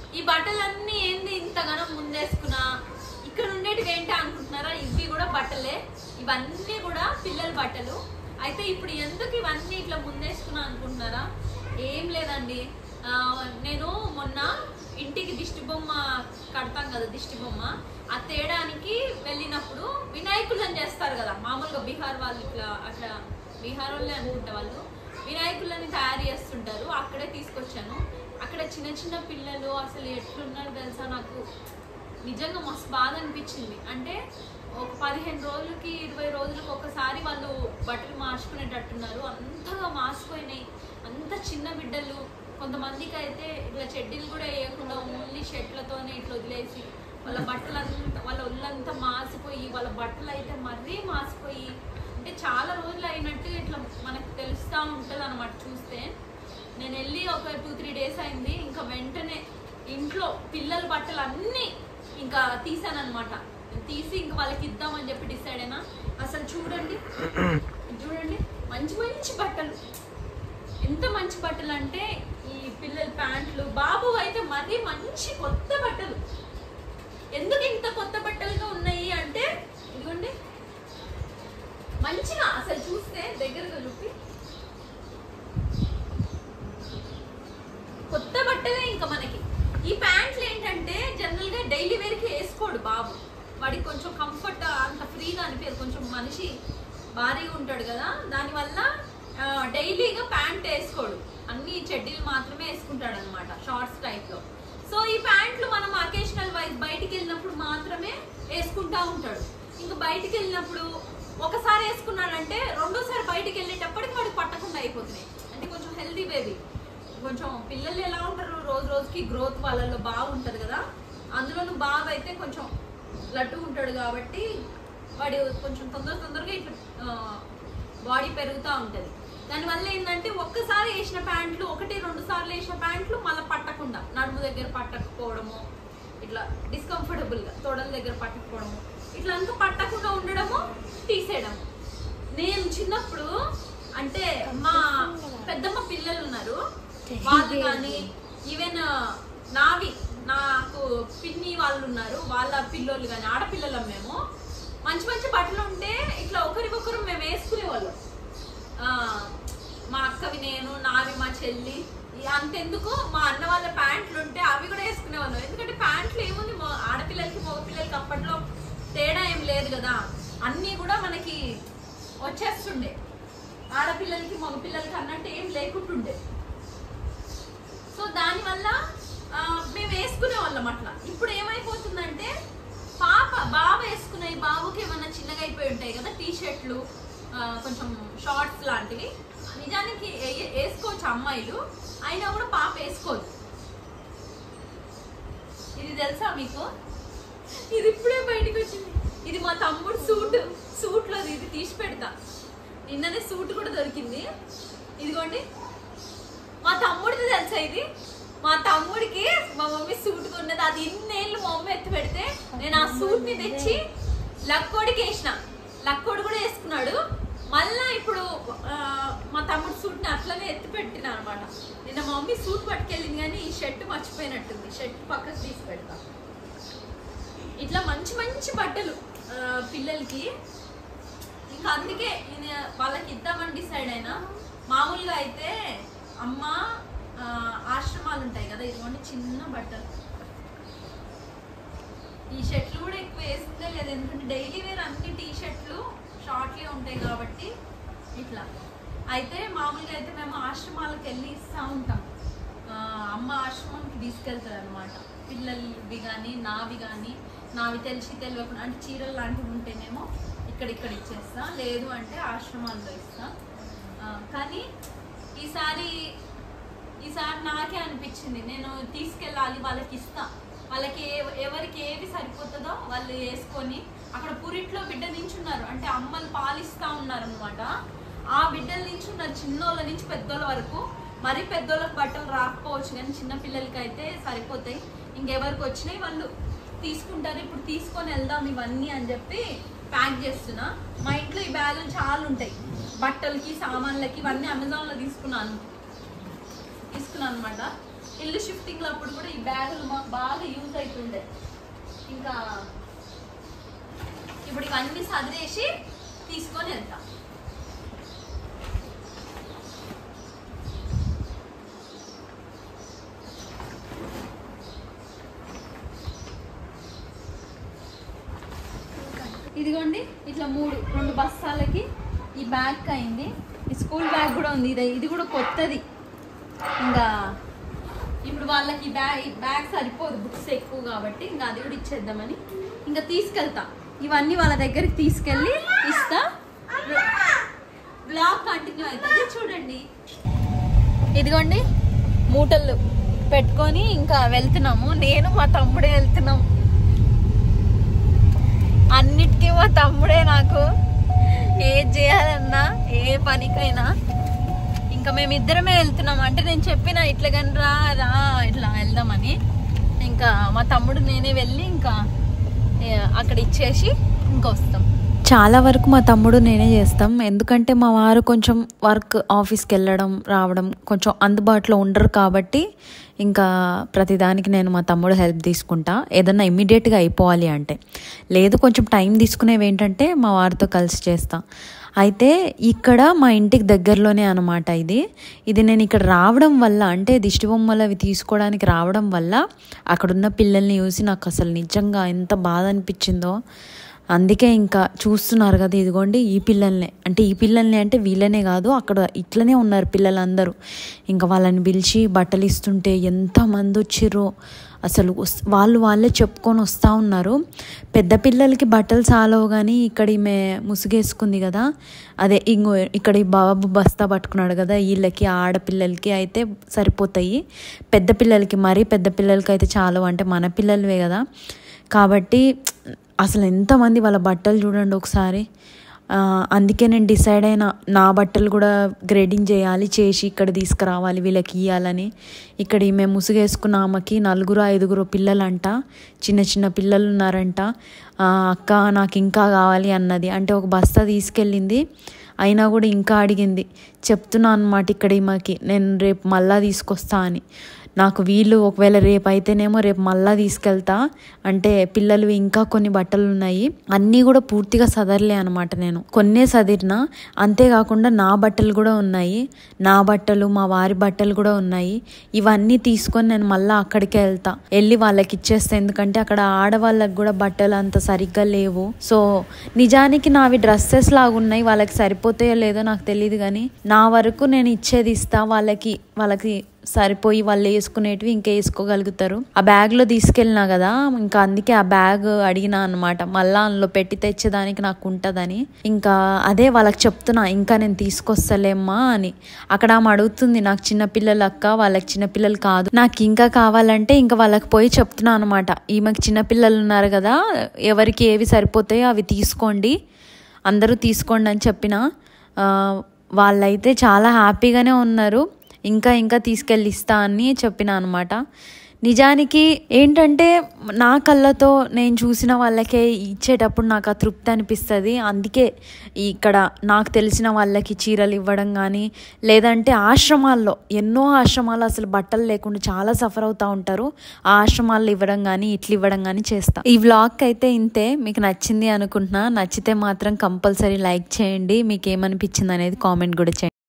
ఈ బట్టలన్నీ ఏంది ఇంతగానం ముందేసుకున్నా ఇక్కడ ఉండేటివి ఏంటి అనుకుంటున్నారా ఇవి కూడా బట్టలే ఇవన్నీ కూడా పిల్లల బట్టలు అయితే ఇప్పుడు ఎందుకు ఇవన్నీ ఇట్లా ముందేసుకున్నా అనుకుంటున్నారా ఏం లేదండి ఆ, నేను మొన్న ఇంటికి దిష్టి బొమ్మ కడతాం కదా దిష్టి బొమ్మ ఆ తేడానికి వెళ్ళినప్పుడు వినాయకులను చేస్తారు కదా మామూలుగా బీహార్ వాళ్ళు ఇట్లా అట్లా బీహార్ వాళ్ళే అనుకుంటా వాళ్ళు వినాయకులని తయారు చేస్తుంటారు అక్కడే తీసుకొచ్చాను అక్కడ చిన్న చిన్న పిల్లలు అసలు ఎట్లున్నారు తెలుసా నాకు నిజంగా మస్తు బాధ అనిపించింది అంటే ఒక పదిహేను రోజులకి ఇరవై రోజులకు ఒకసారి వాళ్ళు బట్టలు మార్చుకునేటట్టున్నారు అంతగా మాసిపోయినాయి అంత చిన్న బిడ్డలు కొంతమందికి అయితే ఇట్లా చెడ్డీలు కూడా వేయకుండా ఓన్లీ షర్ట్లతోనే ఇట్లా వదిలేసి వాళ్ళ బట్టలు అంతా వాళ్ళ ఒళ్ళంతా మాసిపోయి వాళ్ళ బట్టలు అయితే మరీ మాసిపోయి అంటే చాలా రోజులు అయినట్టు ఇట్లా మనకు తెలుస్తూ ఉంటుంది అనమాట చూస్తే నేను వెళ్ళి ఒక టూ త్రీ డేస్ అయింది ఇంకా వెంటనే ఇంట్లో పిల్లల బట్టలు అన్నీ ఇంకా తీసానమాట తీసి ఇంకా వాళ్ళకి ఇద్దామని చెప్పి డిసైడ్ అయినా అసలు చూడండి ఇది చూడండి మంచి మంచి బట్టలు ఎంత మంచి బట్టలు అంటే ఈ పిల్లల ప్యాంట్లు బాబు అయితే మరీ మంచి కొత్త బట్టలు ఎందుకు ఇంత కొత్త బట్టలుగా ఉన్నాయి అంటే ఇదిగోండి మంచిగా అసలు చూస్తే దగ్గరగా చూపి కొత్త బట్టలే ఇంకా మనకి ఈ ప్యాంట్లు ఏంటంటే జనరల్ గా డైలీ వేర్ కి వేసుకోడు బాబు వాడికి కొంచెం కంఫర్ట్ అంత ఫ్రీగా అనిపించదు కొంచెం మనిషి భారీగా ఉంటాడు కదా దానివల్ల ఆ, డైలీగా ప్యాంట్ వేసుకోడు అన్ని చెడ్డీలు మాత్రమే వేసుకుంటాడు అనమాట షార్ట్స్ టైప్ లో సో ఈ ప్యాంట్లు మనం అకేషనల్ వైజ్ బయటికి వెళ్ళినప్పుడు మాత్రమే వేసుకుంటా ఉంటాడు ఇంకా బయటికి వెళ్ళినప్పుడు ఒకసారి వేసుకున్నాడంటే రెండోసారి బయటికి వెళ్ళేటప్పటికి వాడికి పట్టకుండా అయిపోతున్నాయి అంటే కొంచెం హెల్దీ బేబీ కొంచెం పిల్లలు ఎలా ఉంటారు రోజు రోజుకి గ్రోత్ వాళ్ళలో బాగుంటది కదా అందులోనూ బాగా అయితే కొంచెం లడ్డు ఉంటాడు కాబట్టి వాడు కొంచెం తొందర తొందరగా ఇట్లా బాడీ పెరుగుతూ ఉంటుంది దానివల్ల ఏంటంటే ఒక్కసారి వేసిన ప్యాంట్లు ఒకటి రెండు సార్లు వేసిన ప్యాంట్లు మళ్ళీ పట్టకుండా నడుము దగ్గర పట్టకపోవడము ఇట్లా డిస్కంఫర్టబుల్గా తొడల దగ్గర పట్టకపోవడము ఇట్లా అంతా పట్టకుండా ఉండడము తీసేయడము నేను చిన్నప్పుడు అంటే మా పెద్దమ్మ పిల్లలు ఉన్నారు వాళ్ళు కానీ ఈవెన్ నావి నాకు పిన్ని వాళ్ళు ఉన్నారు వాళ్ళ పిల్లోళ్ళు కానీ ఆడపిల్లలం మేము మంచి మంచి బట్టలు ఉంటే ఇట్లా ఒకరికొకరు మేము వేసుకునేవాళ్ళం ఆ, మా అక్కవి నేను నావి మా చెల్లి ఈ అంతెందుకు మా అన్న వాళ్ళ ప్యాంట్లు ఉంటే అవి కూడా వేసుకునేవాళ్ళం ఎందుకంటే ప్యాంట్లు ఏముంది మా ఆడపిల్లలకి మగ పిల్లలకి అప్పట్లో తేడా ఏం లేదు కదా అన్నీ కూడా మనకి వచ్చేస్తుండే ఆడపిల్లలకి మగ పిల్లలకి అన్నట్టు ఏం లేకుంటుండే సో దానివల్ల ఆ, మేము వేసుకునే వాళ్ళం అట్లా ఇప్పుడు ఏమైపోతుందంటే పాప బాబు వేసుకునే బాబుకి ఏమన్నా చిన్నగా అయిపోయి ఉంటాయి కదా టీ షర్ట్లు కొంచెం షార్ట్స్ లాంటివి నిజానికి ఏ- వేసుకోవచ్చు అమ్మాయిలు అయినా కూడా పాప వేసుకోదు ఇది తెలుసా మీకు ఇది ఇప్పుడే బయటకు వచ్చింది ఇది మా తమ్ముడు సూట్ సూట్ లో ఇది తీసి పెడతా నిన్ననే సూట్ కూడా దొరికింది ఇదిగోండి మా తమ్ముడిది తెలుసా ఇది మా తమ్ముడికి మా మమ్మీ సూట్ కొన్నది అది ఇన్నేళ్ళు మా మమ్మీ ఎత్తి పెడితే నేను ఆ సూట్ ని తెచ్చి లక్కోడికి వేసిన లక్కోడు కూడా వేసుకున్నాడు మళ్ళా ఇప్పుడు ఆ, మా తమ్ముడు సూట్ ని అట్లనే ఎత్తి పెట్టిన అనమాట నిన్న మా మమ్మీ సూట్ పట్టుకెళ్ళింది కానీ ఈ షర్ట్ మర్చిపోయినట్టుంది షర్ట్ పక్కకు తీసి పెడతా ఇట్లా మంచి మంచి బట్టలు ఆ, పిల్లలకి ఇంకా అందుకే నేను వాళ్ళకి ఇద్దామని డిసైడ్ అయినా మామూలుగా అయితే అమ్మ ఆ, ఆశ్రమాలు ఉంటాయి కదా ఇదిగోండి చిన్న బట్టలు ఈ షర్ట్లు కూడా ఎక్కువ వేసిందే లేదు ఎందుకంటే డైలీ వేర్ అన్ని టీ షర్ట్లు షార్ట్లే ఉంటాయి కాబట్టి ఇట్లా అయితే మామూలుగా అయితే మేము ఆశ్రమాలకు వెళ్ళి ఇస్తూ ఉంటాం ఆ, అమ్మ ఆశ్రమంకి తీసుకెళ్తారు అనమాట పిల్లలవి కానీ నావి కానీ నావి తెలిసి తెలియకుండా అంటే చీరలు లాంటివి ఉంటేనేమో ఇక్కడ ఇక్కడ ఇచ్చేస్తా లేదు అంటే ఆశ్రమాల్లో ఇస్తా ఆ, కానీ ఈసారి ఈసారి నాకే అనిపించింది నేను తీసుకెళ్ళాలి వాళ్ళకి ఇస్తా వాళ్ళకి ఏ- ఎవరికి ఏది సరిపోతుందో వాళ్ళు వేసుకొని అక్కడ పురిట్లో బిడ్డ నించున్నారు అంటే అమ్మలు పాలిస్తా ఉన్నారు అనమాట ఆ బిడ్డల నుంచి ఉన్నారు చిన్నోళ్ళ నుంచి పెద్దోళ్ళ వరకు మరి పెద్దోళ్ళకి బట్టలు రాకపోవచ్చు కానీ చిన్న పిల్లలకి అయితే సరిపోతాయి ఇంకెవరికి వచ్చినాయి వాళ్ళు తీసుకుంటారు ఇప్పుడు తీసుకొని వెళ్దాం ఇవన్నీ అని చెప్పి ప్యాక్ చేస్తున్నా మా ఇంట్లో ఈ బ్యాగులు చాలా ఉంటాయి బట్టలకి సామాన్లకి ఇవన్నీ అమెజాన్లో తీసుకున్నాను తీసుకున్నాను అనమాట ఇల్లు షిఫ్టింగ్ అప్పుడు కూడా ఈ బ్యాగులు మాకు బాగా యూజ్ అవుతుండే ఇంకా ఇప్పుడు ఇవన్నీ సదిరేసి తీసుకొని వెళ్తాం ఇదిగోండి ఇట్లా మూడు రెండు బస్తాలకి ఈ బ్యాగ్ అయింది ఈ స్కూల్ బ్యాగ్ కూడా ఉంది ఇది ఇది కూడా కొత్తది ఇంకా ఇప్పుడు వాళ్ళకి ఈ బ్యాగ్ ఈ బ్యాగ్ సరిపోదు బుక్స్ ఎక్కువ కాబట్టి ఇంకా అది కూడా ఇచ్చేద్దామని ఇంకా తీసుకెళ్తా ఇవన్నీ వాళ్ళ దగ్గరికి తీసుకెళ్ళి ఇస్తా బ్లాగ్ కంటిన్యూ అవుతుంది చూడండి ఇదిగోండి మూటలు పెట్టుకొని ఇంకా వెళ్తున్నాము నేను మా తమ్ముడే వెళ్తున్నాం అన్నిటికీ మా తమ్ముడే నాకు ఏది చేయాలన్నా ఏ పనికైనా ఇంకా మేము ఇద్దరమే వెళ్తున్నాం అంటే నేను చెప్పిన ఇట్లా కానీ రా రా ఇట్లా వెళ్దామని ఇంకా మా తమ్ముడు నేనే వెళ్ళి ఇంకా ఏ, అక్కడ ఇచ్చేసి ఇంకా వస్తాం చాలా వరకు మా తమ్ముడు నేనే చేస్తాం ఎందుకంటే మా వారు కొంచెం వర్క్ ఆఫీస్కి వెళ్ళడం రావడం కొంచెం అందుబాటులో ఉండరు కాబట్టి ఇంకా ప్రతిదానికి నేను మా తమ్ముడు హెల్ప్ తీసుకుంటా ఏదన్నా ఇమ్మీడియట్గా అయిపోవాలి అంటే లేదు కొంచెం టైం తీసుకునేవి ఏంటంటే మా వారితో కలిసి చేస్తా అయితే ఇక్కడ మా ఇంటికి దగ్గరలోనే అనమాట ఇది ఇది నేను ఇక్కడ రావడం వల్ల అంటే దిష్టి బొమ్మలు అవి తీసుకోవడానికి రావడం వల్ల అక్కడున్న పిల్లల్ని చూసి నాకు అసలు నిజంగా ఎంత బాధ అనిపించిందో అందుకే ఇంకా చూస్తున్నారు కదా ఇదిగోండి ఈ పిల్లల్నే అంటే ఈ పిల్లల్ని అంటే వీళ్ళనే కాదు అక్కడ ఇట్లనే ఉన్నారు పిల్లలందరూ ఇంకా వాళ్ళని పిలిచి బట్టలు ఇస్తుంటే ఎంతమంది వచ్చిర్రో అసలు వస్- వాళ్ళు వాళ్ళే చెప్పుకొని వస్తూ ఉన్నారు పెద్ద పిల్లలకి బట్టలు చాలవు కానీ ఇక్కడ ఈమె ముసుగేసుకుంది కదా అదే ఇంకో ఇక్కడ ఈ బాబు బస్తా పట్టుకున్నాడు కదా వీళ్ళకి ఆడపిల్లలకి అయితే సరిపోతాయి పెద్ద పిల్లలకి మరీ పెద్ద పిల్లలకి అయితే చాలు అంటే మన పిల్లలవే కదా కాబట్టి అసలు ఎంతమంది వాళ్ళ బట్టలు చూడండి ఒకసారి ఆ, అందుకే నేను డిసైడ్ అయిన నా బట్టలు కూడా గ్రేడింగ్ చేయాలి చేసి ఇక్కడ తీసుకురావాలి వీళ్ళకి ఇవ్వాలని ఇక్కడ ఈమె ముసుగేసుకున్న ఆమెకి నలుగురు ఐదుగురు పిల్లలంట చిన్న చిన్న పిల్లలు ఉన్నారంట ఆ, అక్క నాకు ఇంకా కావాలి అన్నది అంటే ఒక బస్తా తీసుకెళ్ళింది అయినా కూడా ఇంకా అడిగింది చెప్తున్నా అనమాట ఇక్కడ ఈమెకి నేను రేపు మళ్ళా తీసుకొస్తా అని నాకు వీలు ఒకవేళ రేపు అయితేనేమో రేపు మళ్ళా తీసుకెళ్తా అంటే పిల్లలు ఇంకా కొన్ని బట్టలు ఉన్నాయి అన్నీ కూడా పూర్తిగా సదరలే అనమాట నేను కొన్నే సదిరిన అంతేకాకుండా నా బట్టలు కూడా ఉన్నాయి నా బట్టలు మా వారి బట్టలు కూడా ఉన్నాయి ఇవన్నీ తీసుకొని నేను మళ్ళీ అక్కడికే వెళ్తా వెళ్ళి వాళ్ళకి ఇచ్చేస్తా ఎందుకంటే అక్కడ ఆడవాళ్ళకి కూడా బట్టలు అంత సరిగ్గా లేవు సో నిజానికి నావి డ్రెస్సెస్ లాగున్నాయి వాళ్ళకి సరిపోతాయో లేదో నాకు తెలియదు కానీ నా వరకు నేను ఇచ్చేది ఇస్తా వాళ్ళకి వాళ్ళకి సరిపోయి వాళ్ళు వేసుకునేటివి ఇంకా వేసుకోగలుగుతారు ఆ బ్యాగ్ లో తీసుకెళ్ళినా కదా ఇంకా అందుకే ఆ బ్యాగ్ అడిగినా అనమాట మళ్ళా అందులో పెట్టి తెచ్చేదానికి నాకు ఉంటుందని ఇంకా అదే వాళ్ళకి చెప్తున్నా ఇంకా నేను తీసుకొస్తలేమ్మా అని అక్కడ ఆమె అడుగుతుంది నాకు చిన్న పిల్లలు అక్క వాళ్ళకి చిన్న పిల్లలు కాదు నాకు ఇంకా కావాలంటే ఇంకా వాళ్ళకి పోయి చెప్తున్నా అనమాట ఈమెకి చిన్న పిల్లలు ఉన్నారు కదా ఎవరికి ఏవి సరిపోతాయో అవి తీసుకోండి అందరూ తీసుకోండి అని చెప్పిన ఆ, వాళ్ళైతే చాలా హ్యాపీగానే ఉన్నారు ఇంకా ఇంకా తీసుకెళ్ళి ఇస్తా అని చెప్పిన అనమాట నిజానికి ఏంటంటే నా కళ్ళతో నేను చూసిన వాళ్ళకే ఇచ్చేటప్పుడు నాకు ఆ తృప్తి అనిపిస్తుంది అందుకే ఇక్కడ నాకు తెలిసిన వాళ్ళకి చీరలు ఇవ్వడం కానీ లేదంటే ఆశ్రమాల్లో ఎన్నో ఆశ్రమాలు అసలు బట్టలు లేకుండా చాలా సఫర్ అవుతూ ఉంటారు ఆ ఆశ్రమాల్లో ఇవ్వడం కానీ ఇట్లు ఇవ్వడం కానీ చేస్తా ఈ వ్లాగ్ అయితే ఇంతే మీకు నచ్చింది అనుకుంటున్నా నచ్చితే మాత్రం కంపల్సరీ లైక్ చేయండి మీకు ఏమనిపించింది అనేది కామెంట్ కూడా చేయండి